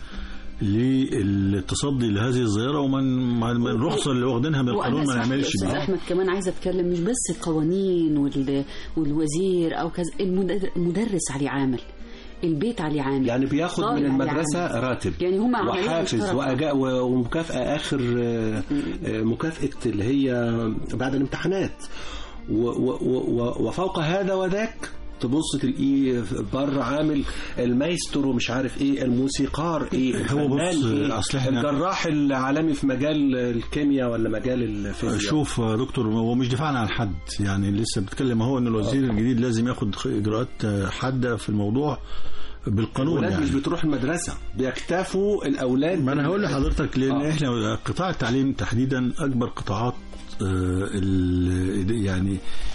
للتصدي لهذه الظاهره ومن ما- ما- الرخصه اللي واخدينها من القانون ما وأنا صح يا نعملش استاذ بيها احمد كمان عايزه اتكلم مش بس القوانين وال... والوزير او كذا المدر- المدرس عليه عامل البيت عليه عامل يعني بياخد طالب من عليه المدرسة عامل. راتب يعني هم عملية وحافز مشتركة. وأجاء ومكافأة آخر آه، آه، مكافأة اللي هي بعد الامتحانات و- و- و- وفوق هذا وذاك تبص تلاقيه بره عامل المايسترو مش عارف ايه الموسيقار ايه هو بص، الفنان إيه أصل إحنا- الجراح العالمي في مجال الكيمياء ولا مجال الفيزياء شوف يا دكتور هو مش دفاعا عن حد يعني لسه بتكلم هو ان الوزير الجديد لازم ياخد اجراءات حاده في الموضوع بالقانون الولاد يعني مش بتروح المدرسة بيكتفوا الأولاد ما انا هقول لحضرتك لان آه. احنا قطاع التعليم تحديدا اكبر قطاعات آه، ال- يعني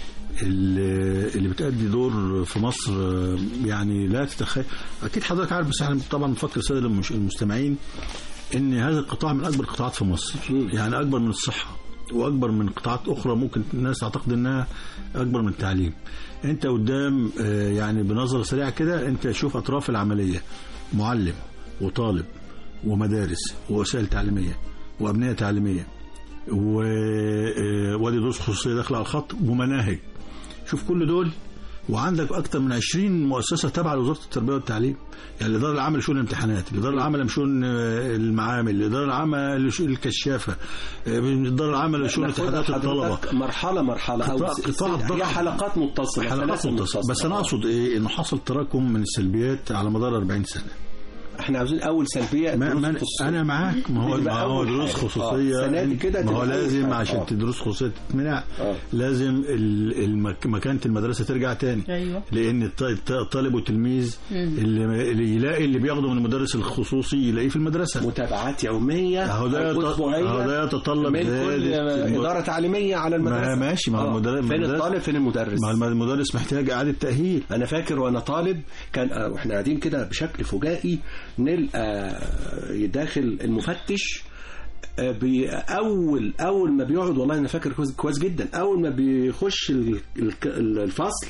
ال- اللي بتأدي دور في مصر آه، يعني لا تتخيل اكيد حضرتك عارف بس احنا طبعا بنفكر الساده المش- المستمعين ان هذا القطاع من اكبر القطاعات في مصر يعني اكبر من الصحه واكبر من قطاعات اخرى ممكن الناس تعتقد انها اكبر من التعليم انت قدام آه، يعني بنظره سريعه كده انت شوف اطراف العمليه معلم وطالب ومدارس ووسائل تعليميه وابنيه تعليميه ووادي دروس خصوصيه داخله على الخط ومناهج شوف كل دول وعندك اكثر من 20 مؤسسه تابعه لوزاره التربيه والتعليم يعني الاداره العامه لشؤون الامتحانات الاداره العامه لشؤون آه، المعامل الاداره العامه لشؤون الكشافه آه، الاداره العامه لشؤون ناخدها اتحادات الطلبه حضرتك مرحلة مرحلة أو قطاع- س- قطاع س- الضغط. هي حلقات متصلة حلقات سلاسل متصلة بس انا آه. اقصد ايه انه حصل تراكم من السلبيات على مدار 40 سنه احنا عاوزين أول سلبية ما دروس ما خصوصية. انا معاك ما هو دي ما بقى هو أول دروس حاجة. خصوصيه آه، السنة دي كده ما هو تبقى أول لازم حاجة. عشان آه. تدرس خصوصيه تتمنع آه. لازم ال- المك- مكانه المدرسه ترجع تاني أيوة. لان الط- الط- الطالب والتلميذ اللي اللي يلاقي اللي بياخده من المدرس الخصوصي يلاقيه في المدرسه متابعات يومية أهو ده أو يت- أسبوعية أهو ده يتطلب من كل زيادة الم- إدارة تعليمية على المدرسة ما ماشي ما هو آه. المدرس فين المدرس- الطالب فين المدرس مع الم- المدرس محتاج اعاده تاهيل انا فاكر وانا طالب كان آه، واحنا قاعدين كده بشكل فجائي نلقى داخل المفتش آه، بي- اول اول ما بيقعد والله انا فاكر كويس, كويس جدا اول ما بيخش ال- ال- الفصل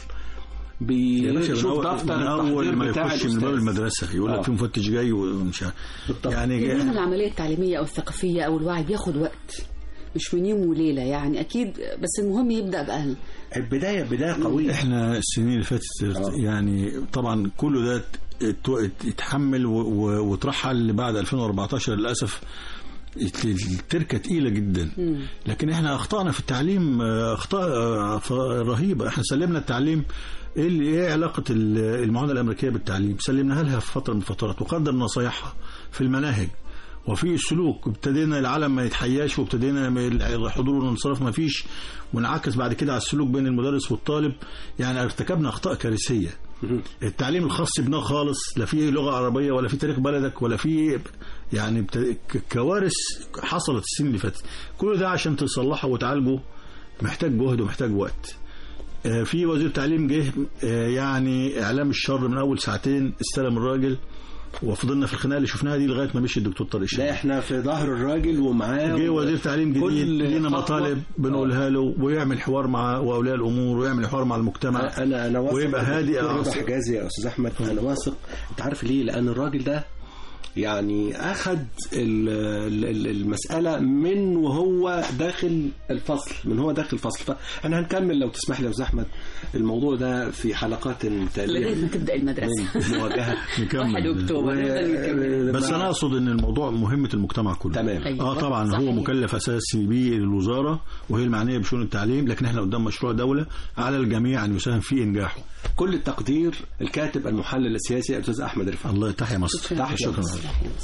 يا باشا من بيشوف أول- دفتر من اول التحضير ما بتاع يخش من باب الأستاذ. المدرسه يقول آه. لك في مفتش جاي ومش عارف بالضبط. يعني لأن العملية التعليمية أو الثقافية أو الوعي بياخد وقت مش من يوم وليلة يعني أكيد بس المهم يبدأ بقى البدايه بدايه قويه احنا السنين اللي فاتت يعني طبعا كله ده ات- ات- اتحمل و- و- واترحل بعد 2014 للاسف ات- التركه تقيله جدا لكن احنا اخطانا في التعليم اه، اخطاء اه، ف- رهيبه احنا سلمنا التعليم ايه اللي- ايه علاقه ال- المعاهده الامريكيه بالتعليم سلمناها لها في فتره من الفترات وقدم نصايحها في المناهج وفي السلوك ابتدينا العالم ما يتحياش وابتدينا الحضور والانصراف ما فيش وانعكس بعد كده على السلوك بين المدرس والطالب يعني ارتكبنا اخطاء كارثيه التعليم الخاص بنا خالص لا فيه لغه عربيه ولا فيه تاريخ بلدك ولا فيه يعني بت- ك- كوارث حصلت السنين اللي فاتت كل ده عشان تصلحه وتعالجه محتاج جهد ومحتاج وقت آه، في وزير تعليم جه آه، يعني اعلام الشر من اول ساعتين استلم الراجل وفضلنا في الخناقه اللي شفناها دي لغايه ما مشي الدكتور طارق لا الشريف احنا في ظهر الراجل ومعاه جه وزير تعليم جديد كل لينا خطوة- مطالب بنقولها له ويعمل حوار مع اولياء الامور ويعمل حوار مع المجتمع انا انا واثق ويبقى هادي دكتور رضا أعصاب. حجازي يا استاذ احمد انا واثق انت عارف ليه لان الراجل ده يعني اخذ ال- ال- ال- المساله من وهو داخل الفصل من هو داخل الفصل فاحنا هنكمل لو تسمح لي يا استاذ احمد الموضوع ده في حلقات لغاية تاليه ما تبدأ المدرسة من مواجهه نكمل. 1 أكتوبر نفضل نكمل. بس انا اقصد ان الموضوع مهمه المجتمع كله تمام. أيوة. اه طبعا صحيح. هو مكلف اساسي به الوزاره وهي المعنيه بشؤون التعليم لكن احنا قدام مشروع دوله على الجميع ان يساهم في انجاحه كل التقدير الكاتب المحلل السياسي الاستاذ احمد رفعت الله تحيا مصر تحيا شكرا مصر.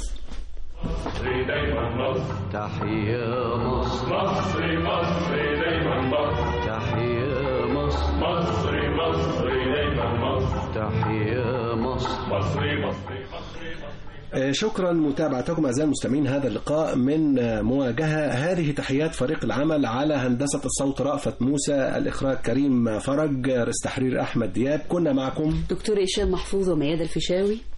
مصري دايما مصر تحيا مصر مصري مصري دايما مصر تحيا مصر مصري مصري دايما مصر تحيا مصر مصري مصري مصري آه، شكرا متابعتكم اعزائي المستمعين هذا اللقاء من آه، مواجهه هذه تحيات فريق العمل على هندسه الصوت رأفت موسى الاخراج كريم فرج رئيس تحرير احمد دياب كنا معكم دكتور هشام محفوظ وميادة الفيشاوي